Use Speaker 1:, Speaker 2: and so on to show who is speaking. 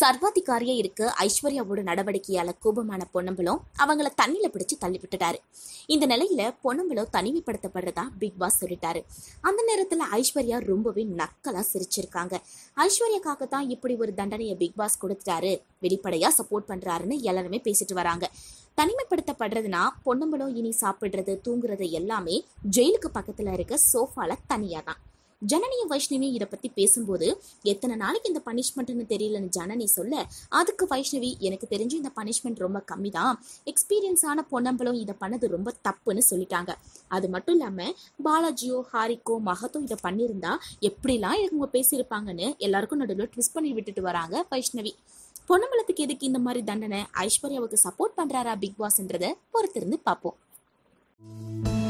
Speaker 1: சர்வாதிகாரியா இருக்க ஐஸ்வர்யாவோட நடவடிக்கையால கோபமான பொன்னம்பலம் அவங்கள தண்ணியில பிடிச்சு தள்ளி விட்டுட்டாரு இந்த நிலையில பொன்னம்பலம் தனிமைப்படுத்தப்படுறதா பிக் பாஸ் சொல்லிட்டாரு அந்த நேரத்துல ஐஸ்வர்யா ரொம்பவே நக்கலா சிரிச்சிருக்காங்க ஐஸ்வர்யாக்காக தான் இப்படி ஒரு தண்டனையை பிக் பாஸ் கொடுத்துட்டாரு வெளிப்படையா சப்போர்ட் பண்றாருன்னு எல்லாருமே பேசிட்டு வராங்க தனிமைப்படுத்தப்படுறதுனா பொன்னம்பலம் இனி சாப்பிடுறது தூங்குறது எல்லாமே ஜெயிலுக்கு பக்கத்துல இருக்க சோஃபால தனியா தான் ஜனனியும் வைஷ்ணவி இதை பத்தி பேசும்போது எத்தனை நாளைக்கு இந்த பனிஷ்மெண்ட்னு தெரியலன்னு ஜனனி சொல்ல அதுக்கு வைஷ்ணவி எனக்கு தெரிஞ்சு இந்த பனிஷ்மெண்ட் ரொம்ப கம்மி தான் எக்ஸ்பீரியன்ஸ் ஆன பொன்னம்பலம் இதை பண்ணது ரொம்ப தப்புன்னு சொல்லிட்டாங்க அது மட்டும் இல்லாம பாலாஜியோ ஹாரிக்கோ மகத்தோ இதை பண்ணியிருந்தா எப்படிலாம் இவங்க பேசியிருப்பாங்கன்னு எல்லாருக்கும் நடுவில் ட்விஸ்ட் பண்ணி விட்டுட்டு வராங்க வைஷ்ணவி பொன்னம்பலத்துக்கு எதுக்கு இந்த மாதிரி தண்டனை ஐஸ்வர்யாவுக்கு சப்போர்ட் பண்றாரா பிக் பாஸ்ன்றத பொறுத்திருந்து பார்ப்போம்